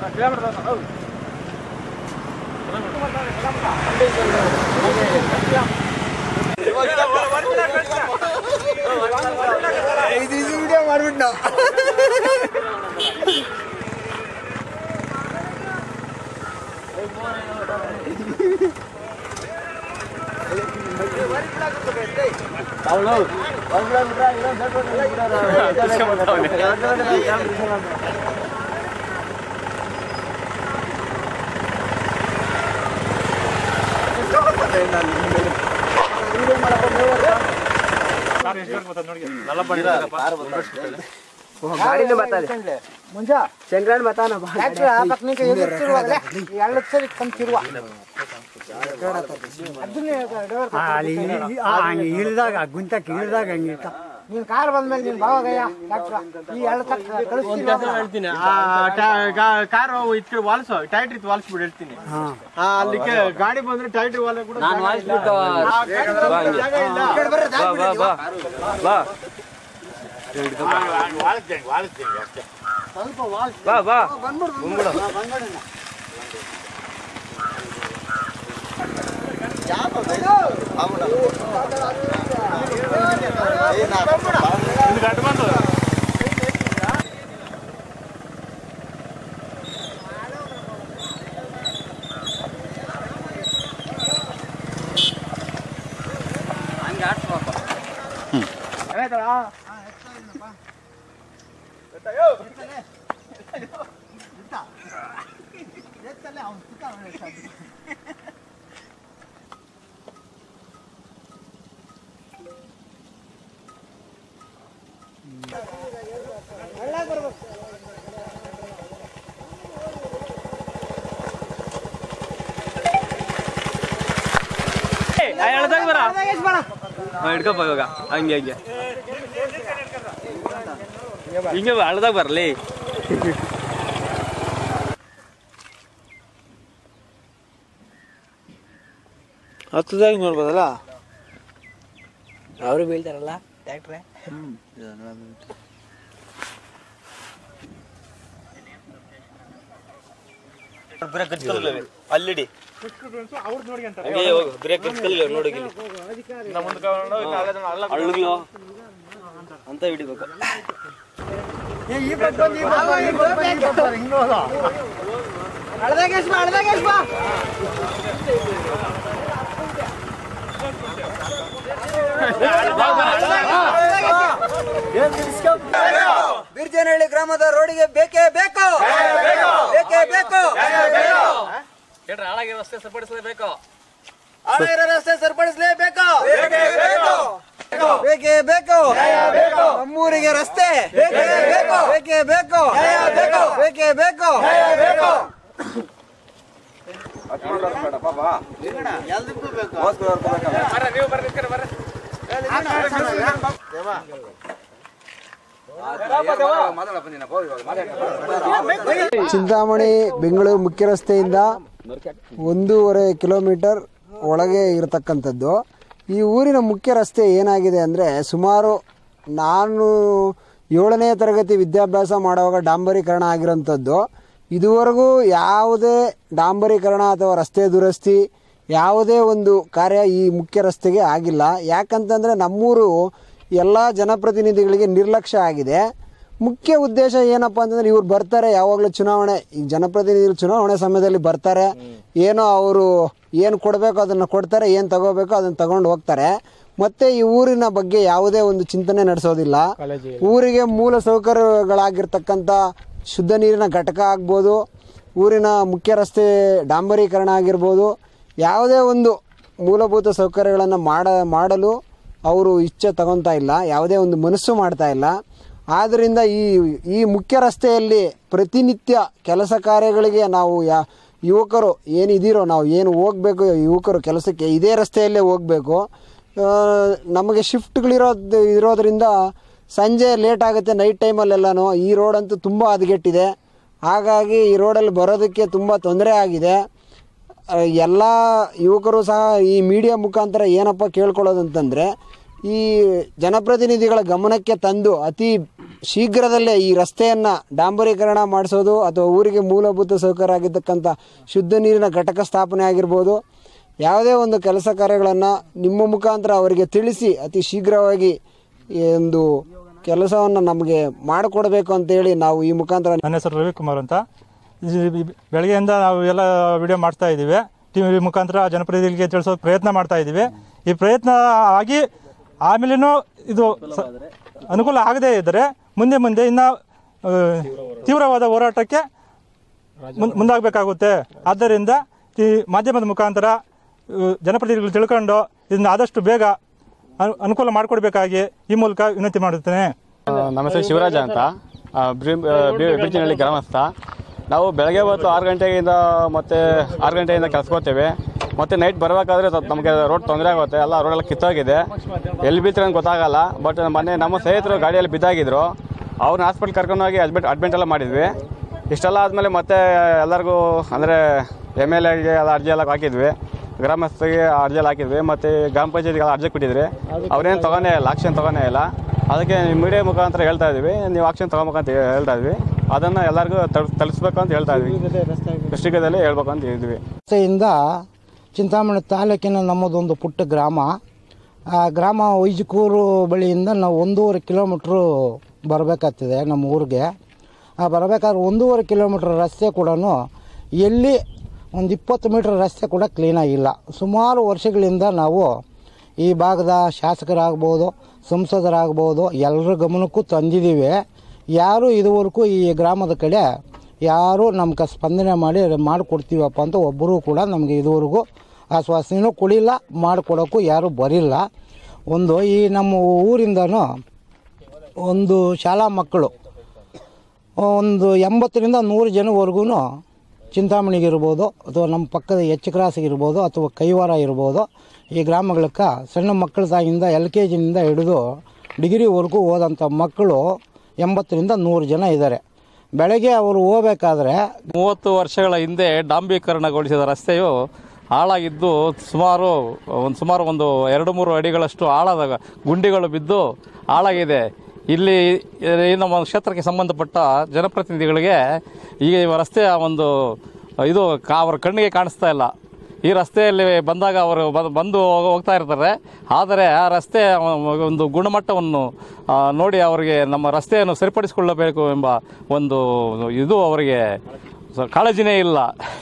ಇದು ಇದು ವಿಡಿಯೋ ಮಾಡ್ಬಿಟ್ಟು ನಾವು ಗಾಡಿನೂ ಬರ್ತಾನೆ ಮುಂಜಾ ಶಂಕರಣ್ಣ ಬರ್ತಾನ ಟ್ರ್ಯಾಕ್ಟರ್ ಹಾಕಕ್ ನಿಂಗೆ ಎದುರ್ತಿರುವಾಗಲೇ ಎರಡು ಸರಿ ಕಂತಿರುವ ಅದನ್ನೇ ಡ್ರೈವರ್ ಅಲ್ಲಿ ಹಂಗೆ ಇಳಿದಾಗ ಗುಂತಕ್ಕೆ ಇಳಿದಾಗ ಹಂಗಿರ್ತ ನೀನ್ ಕಾರ್ ಬಂದ್ಮೇಲೆ ನೀನ್ ಭಾವಾಗಯ್ಯ ಟ್ರ್ಯಾಕ್ಟರ್ ಈ ಎರಡು ತಕ್ಕ ಕಳಿಸ್ತೀನಿ ಹೇಳ್ತೀನಿ ಕಾರ್ ಇದಕ್ಕೆ ವಾಲ್ಸು ಟೈಟ್ರಿ ವಾಲ್ಸ್ಬಿಟ್ಟು ಹೇಳ್ತೀನಿ ಹಾಂ ಆ, ಅಲ್ಲಿಗೆ ಗಾಡಿ ಬಂದ್ರೆ ಟೈಟ್ರಿ ವಾಲ್ ಕೂಡ ನಾನು ವಾಯಿಸ್ಬಿಟ್ಟು ಆ, ಗಾಡಿ ಬರೋಕೆ ಜಾಗ ಇಲ್ಲ ಬಾ ಬಾ ಬಾ ಬಾ ಬಾ ಬಾ ಹಂಗೆ ಆಡ್ಸ್ಬೇಕು ಎಳ್ದಾಗ ಬರ ಹಿಡ್ಕಪ್ಪ ಇವಾಗ ಹಂಗೆ ಹಂಗೆ ಹಿಂಗೆ ಹಳ್ದಾಗ ಬರಲಿ ಹತ್ತದಾಗಿ ನೋಡ್ಬೋದಲ್ಲ ಅವರು ಬೀಳ್ತಾರಲ್ಲ ಟ್ರ್ಯಾಕ್ಟ್ರೆ ಅಲ್ಲಿಡಿ ಹಂಗೆ ಹೋಗು ಬ್ರೇಕ್ ಕಲ್ಲಿಲ್ಲ ನೋಡಿ ಹಳ್ಳುಗಳು ಅಂತ ಹಿಡಿಬೇಕು ಬಿರ್ಜನಹಳ್ಳಿ ಗ್ರಾಮದ ರೋಡಿಗೆ ಬೇಕೇ ಬೇಕು ಬೇಕೇ ಬೇಕು ಹೇಳ್ರಿ ಹಾಳಾಗಿ ರಸ್ತೆ ಸರಿಪಡಿಸಲೇಬೇಕು ಹಾಳಾಗಿರೋ ರಸ್ತೆ ಸರಿಪಡಿಸಲೇಬೇಕು ಬೇಕೇ ಬೇಕು ನಮ್ಮೂರಿಗೆ ರಸ್ತೆ ಬೇಕೇ ಬೇಕು ಬೇಕೇ ಬೇಕು ಬೇಕೇ ಬೇಕು ನೀವು ಬರ್ರಿ ಬರ್ರಿ ಚಿಂತಾಮಣಿ ಬೆಂಗಳೂರು ಮುಖ್ಯ ರಸ್ತೆಯಿಂದ ಒಂದೂವರೆ ಕಿಲೋಮೀಟರ್ ಒಳಗೆ ಇರತಕ್ಕಂಥದ್ದು ಈ ಊರಿನ ಮುಖ್ಯ ರಸ್ತೆ ಏನಾಗಿದೆ ಅಂದರೆ ಸುಮಾರು ನಾನು ಏಳನೇ ತರಗತಿ ವಿದ್ಯಾಭ್ಯಾಸ ಮಾಡುವಾಗ ಡಾಂಬರೀಕರಣ ಆಗಿರೋಂಥದ್ದು ಇದುವರೆಗೂ ಯಾವುದೇ ಡಾಂಬರೀಕರಣ ಅಥವಾ ರಸ್ತೆ ದುರಸ್ತಿ ಯಾವುದೇ ಒಂದು ಕಾರ್ಯ ಈ ಮುಖ್ಯ ರಸ್ತೆಗೆ ಆಗಿಲ್ಲ ಯಾಕಂತಂದರೆ ನಮ್ಮೂರು ಎಲ್ಲ ಜನಪ್ರತಿನಿಧಿಗಳಿಗೆ ನಿರ್ಲಕ್ಷ್ಯ ಆಗಿದೆ ಮುಖ್ಯ ಉದ್ದೇಶ ಏನಪ್ಪ ಅಂತಂದ್ರೆ ಇವ್ರು ಬರ್ತಾರೆ ಯಾವಾಗಲೂ ಚುನಾವಣೆ ಈ ಜನಪ್ರತಿನಿಧಿಗಳು ಚುನಾವಣೆ ಸಮಯದಲ್ಲಿ ಬರ್ತಾರೆ ಏನೋ ಅವರು ಏನು ಕೊಡಬೇಕು ಅದನ್ನು ಕೊಡ್ತಾರೆ ಏನು ತಗೋಬೇಕು ಅದನ್ನು ತಗೊಂಡು ಹೋಗ್ತಾರೆ ಮತ್ತೆ ಈ ಊರಿನ ಬಗ್ಗೆ ಯಾವುದೇ ಒಂದು ಚಿಂತನೆ ನಡೆಸೋದಿಲ್ಲ ಊರಿಗೆ ಮೂಲ ಸೌಕರ್ಯಗಳಾಗಿರ್ತಕ್ಕಂಥ ಶುದ್ಧ ನೀರಿನ ಘಟಕ ಆಗ್ಬೋದು ಊರಿನ ಮುಖ್ಯ ರಸ್ತೆ ಡಾಂಬರೀಕರಣ ಆಗಿರ್ಬೋದು ಯಾವುದೇ ಒಂದು ಮೂಲಭೂತ ಸೌಕರ್ಯಗಳನ್ನು ಮಾಡ ಮಾಡಲು ಅವರು ಇಚ್ಛೆ ತಗೊತಾ ಇಲ್ಲ ಯಾವುದೇ ಒಂದು ಮನಸ್ಸು ಮಾಡ್ತಾ ಇಲ್ಲ ಆದ್ದರಿಂದ ಈ ಈ ಮುಖ್ಯ ರಸ್ತೆಯಲ್ಲಿ ಪ್ರತಿನಿತ್ಯ ಕೆಲಸ ಕಾರ್ಯಗಳಿಗೆ ನಾವು ಯಾ ಯುವಕರು ಏನಿದ್ದೀರೋ ನಾವು ಏನು ಹೋಗಬೇಕು ಯುವಕರು ಕೆಲಸಕ್ಕೆ ಇದೇ ರಸ್ತೆಯಲ್ಲೇ ಹೋಗಬೇಕು ನಮಗೆ ಶಿಫ್ಟ್ಗಳಿರೋದು ಇರೋದ್ರಿಂದ ಸಂಜೆ ಲೇಟ್ ಆಗುತ್ತೆ ನೈಟ್ ಟೈಮಲ್ಲೆಲ್ಲನೂ ಈ ರೋಡ್ ಅಂತೂ ತುಂಬ ಹದಗೆಟ್ಟಿದೆ ಹಾಗಾಗಿ ಈ ರೋಡಲ್ಲಿ ಬರೋದಕ್ಕೆ ತುಂಬ ತೊಂದರೆ ಆಗಿದೆ ಎಲ್ಲ ಯುವಕರು ಸಹ ಈ ಮೀಡಿಯಾ ಮುಖಾಂತರ ಏನಪ್ಪ ಕೇಳ್ಕೊಳ್ಳೋದಂತಂದರೆ ಈ ಜನಪ್ರತಿನಿಧಿಗಳ ಗಮನಕ್ಕೆ ತಂದು ಅತಿ ಶೀಘ್ರದಲ್ಲೇ ಈ ರಸ್ತೆಯನ್ನ ಡಾಂಬರೀಕರಣ ಮಾಡಿಸೋದು ಅಥವಾ ಊರಿಗೆ ಮೂಲಭೂತ ಸೌಕರ್ಯ ಆಗಿದ್ದಕ್ಕಂಥ ಶುದ್ಧ ನೀರಿನ ಘಟಕ ಸ್ಥಾಪನೆ ಆಗಿರ್ಬೋದು ಯಾವುದೇ ಒಂದು ಕೆಲಸ ಕಾರ್ಯಗಳನ್ನು ನಿಮ್ಮ ಮುಖಾಂತರ ಅವರಿಗೆ ತಿಳಿಸಿ ಅತಿ ಶೀಘ್ರವಾಗಿ ಈ ಒಂದು ಕೆಲಸವನ್ನು ನಮಗೆ ಮಾಡಿಕೊಡ್ಬೇಕು ಅಂತೇಳಿ ನಾವು ಈ ಮುಖಾಂತರ ನನ್ನ ಹೆಸರು ರವಿಕುಮಾರ್ ಅಂತ ಈ- ಈ ಬೆಳಗ್ಗೆಯಿಂದ ನಾವು ಎಲ್ಲ ವಿಡಿಯೋ ಮಾಡ್ತಾ ಇದ್ದೀವಿ ಟಿವಿ ಮುಖಾಂತರ ಜನಪ್ರತಿನಿಧಿಗಳಿಗೆ ತಿಳಿಸೋ ಪ್ರಯತ್ನ ಮಾಡ್ತಾ ಇದ್ದೀವಿ ಈ ಪ್ರಯತ್ನ ಆಗಿ ಆಮೇಲೇನೂ ಇದು ಸ- ಅನುಕೂಲ ಆಗದೇ ಇದ್ದರೆ ಮುಂದೆ ಮುಂದೆ ಇನ್ನು ಆ, ತೀವ್ರವಾದ ಹೋರಾಟಕ್ಕೆ ಮುನ್- ಮುಂದಾಗಬೇಕಾಗುತ್ತೆ ಆದ್ದರಿಂದ ಈ ಮಾಧ್ಯಮದ ಮುಖಾಂತರ ಆ, ಜನಪ್ರತಿನಿಧಿಗಳು ತಿಳ್ಕೊಂಡು ಇದನ್ನ ಆದಷ್ಟು ಬೇಗ ಅನು- ಅನುಕೂಲ ಮಾಡಿಕೊಡ್ಬೇಕಾಗಿ ಈ ಮೂಲಕ ವಿನಂತಿ ಮಾಡುತ್ತೇನೆ ನಮ್ಮ ಹೆಸರು ಶಿವರಾಜ ಅಂತ ಆ, ಬ್ರಿ- ಆ, ಬಿ- ಬಿರ್ಚಿನಹಳ್ಳಿ ಗ್ರಾಮಸ್ಥ ನಾವು ಬೆಳಗ್ಗೆ ಹೊತ್ತು ಆರು ಗಂಟೆಯಿಂದ ಮತ್ತೆ ಆರು ಗಂಟೆಯಿಂದ ಕೆಲ್ಸಕ್ಕೆ ಹೋಗ್ತೇವೆ ಮತ್ತೆ ನೈಟ್ ಬರಬೇಕಾದ್ರೆ ಸ್ವಲ್ಪ ನಮಗೆ ರೋಡ್ ತೊಂದರೆ ಆಗುತ್ತೆ ಎಲ್ಲ ರೋಡೆಲ್ಲ ಕಿತ್ತೋಗಿದೆ ಎಲ್ಲಿ ಬೀಳ್ತಾರೆ ಅಂತ ಗೊತ್ತಾಗಲ್ಲ ಬಟ್ ಮೊನ್ನೆ ನಮ್ಮ ಸ್ನೇಹಿತರು ಗಾಡಿಯಲ್ಲಿ ಬಿದ್ದಾಗಿದ್ರು ಅವ್ರನ್ನ ಹಾಸ್ಪಿಟ್ಲ್ ಕರ್ಕೊಂಡೋಗಿ ಅಡ್ಮಿಟ್ ಅಡ್ಮಿಟ್ ಎಲ್ಲ ಮಾಡಿದ್ವಿ ಇಷ್ಟೆಲ್ಲ ಆದಮೇಲೆ ಮತ್ತೆ ಎಲ್ಲರಿಗೂ ಅಂದರೆ ಎಮ್ ಎಲ್ ಎಗೆ ಎಲ್ಲ ಅರ್ಜಿ ಎಲ್ಲ ಹಾಕಿದ್ವಿ ಗ್ರಾಮಸ್ಥರಿಗೆ ಅರ್ಜಿ ಎಲ್ಲ ಹಾಕಿದ್ವಿ ಮತ್ತು ಗ್ರಾಮ ಪಂಚಾಯತಿಗೆ ಅರ್ಜಿ ಕೊಟ್ಟಿದ್ರಿ ಅವ್ರೇನು ತಗೊಂಡೇ ಇಲ್ಲ ಆಕ್ಷನ್ ತಗೊಂಡೇ ಇಲ್ಲ ಅದಕ್ಕೆ ಮೀಡಿಯಾ ಮುಖಾಂತರ ಹೇಳ್ತಾ ಇದೀವಿ ನೀವು ಆಕ್ಷನ್ ತಗೋಬೇಕಂತ ಹೇಳ್ತಾ ಇದ್ವಿ ಅದನ್ನು ಎಲ್ಲರಿಗೂ ತಲ್- ತಲುಪಿಸ್ಬೇಕು ಅಂತ ಹೇಳ್ತಾ ಇದ್ವಿ ಶೀಘ್ರದಲ್ಲೇ ಹೇಳ್ಬೇಕು ಅಂತ ಹೇಳಿದ್ವಿ ರಸ್ತೆಯಿಂದ ಚಿಂತಾಮಣಿ ತಾಲೂಕಿನ ನಮ್ಮದೊಂದು ಪುಟ್ಟ ಗ್ರಾಮ ಆ ಗ್ರಾಮ ವೈಜಕೂರು ಬಳಿಯಿಂದ ನಾವು ಒಂದೂವರೆ ಕಿಲೋಮೀಟ್ರು ಬರಬೇಕಾಗ್ತದೆ ನಮ್ಮ ಊರಿಗೆ ಆ ಬರಬೇಕಾದ್ರೆ ಒಂದೂವರೆ ಕಿಲೋಮೀಟ್ರ್ ರಸ್ತೆ ಕೂಡ ಎಲ್ಲಿ ಒಂದು ಇಪ್ಪತ್ತು ಮೀಟ್ರ್ ರಸ್ತೆ ಕೂಡ ಕ್ಲೀನಾಗಿಲ್ಲ ಸುಮಾರು ವರ್ಷಗಳಿಂದ ನಾವು ಈ ಭಾಗದ ಶಾಸಕರಾಗ್ಬೋದು ಸಂಸದರಾಗ್ಬೋದು ಎಲ್ಲರ ಗಮನಕ್ಕೂ ತಂದಿದ್ದೀವಿ ಯಾರೂ ಇದುವರೆಗೂ ಈ ಗ್ರಾಮದ ಕಡೆ ಯಾರೂ ನಮ್ಗೆ ಸ್ಪಂದನೆ ಮಾಡಿ ಮಾಡಿಕೊಡ್ತೀವಪ್ಪ ಅಂತ ಒಬ್ಬರೂ ಕೂಡ ನಮಗೆ ಇದುವರೆಗೂ ಆಶ್ವಾಸನೆಯೂ ಕೊಡಿಲ್ಲ ಮಾಡಿಕೊಡೋಕ್ಕೂ ಯಾರೂ ಬರಿಲ್ಲ ಒಂದು ಈ ನಮ್ಮ ಊರಿಂದನೂ ಒಂದು ಶಾಲಾ ಮಕ್ಕಳು ಒಂದು ಎಂಬತ್ತರಿಂದ ನೂರು ಜನವರೆಗೂ ಚಿಂತಾಮಣಿಗಿರ್ಬೋದು ಅಥವಾ ನಮ್ಮ ಪಕ್ಕದ ಎಚ್ ಕ್ರಾಸಿಗಿರ್ಬೋದು ಅಥವಾ ಕೈವಾರ ಇರ್ಬೋದು ಈ ಗ್ರಾಮಗಳಕ್ಕೆ ಸಣ್ಣ ಮಕ್ಕಳ ತಾಗಿಂದ ಎಲ್ ಕೆ ಜಿನಿಂದ ಹಿಡಿದು ಡಿಗ್ರಿವರೆಗೂ ಹೋದಂಥ ಮಕ್ಕಳು ಎಂಬತ್ತರಿಂದ ನೂರು ಜನ ಇದ್ದಾರೆ ಬೆಳಗ್ಗೆ ಅವರು ಹೋಗ್ಬೇಕಾದ್ರೆ ಮೂವತ್ತು ವರ್ಷಗಳ ಹಿಂದೆ ಡಾಂಬೀಕರಣಗೊಳಿಸಿದ ರಸ್ತೆಯು ಹಾಳಾಗಿದ್ದು ಸುಮಾರು ಒಂದು ಸುಮಾರು ಒಂದು ಎರಡು ಮೂರು ಅಡಿಗಳಷ್ಟು ಆಳದ ಗುಂಡಿಗಳು ಬಿದ್ದು ಹಾಳಾಗಿದೆ ಇಲ್ಲಿ ಈ ನಮ್ಮ ಕ್ಷೇತ್ರಕ್ಕೆ ಸಂಬಂಧಪಟ್ಟ ಜನಪ್ರತಿನಿಧಿಗಳಿಗೆ ಈ ರಸ್ತೆಯ ಒಂದು ಇದು ಕಾ- ಅವರ ಕಣ್ಣಿಗೆ ಕಾಣಿಸ್ತಾ ಇಲ್ಲ ಈ ರಸ್ತೆಯಲ್ಲಿ ಬಂದಾಗ ಅವರು ಬ- ಬಂದು ಹೋಗ- ಹೋಗ್ತಾ ಇರ್ತಾರೆ ಆದರೆ ಆ ರಸ್ತೆಯ ಒಂದು ಗುಣಮಟ್ಟವನ್ನು ಆ, ನೋಡಿ ಅವರಿಗೆ ನಮ್ಮ ರಸ್ತೆಯನ್ನು ಸರಿಪಡಿಸಿಕೊಳ್ಳಬೇಕು ಎಂಬ ಒಂದು ಇದು ಅವರಿಗೆ ಸ- ಕಾಳಜಿನೇ ಇಲ್ಲ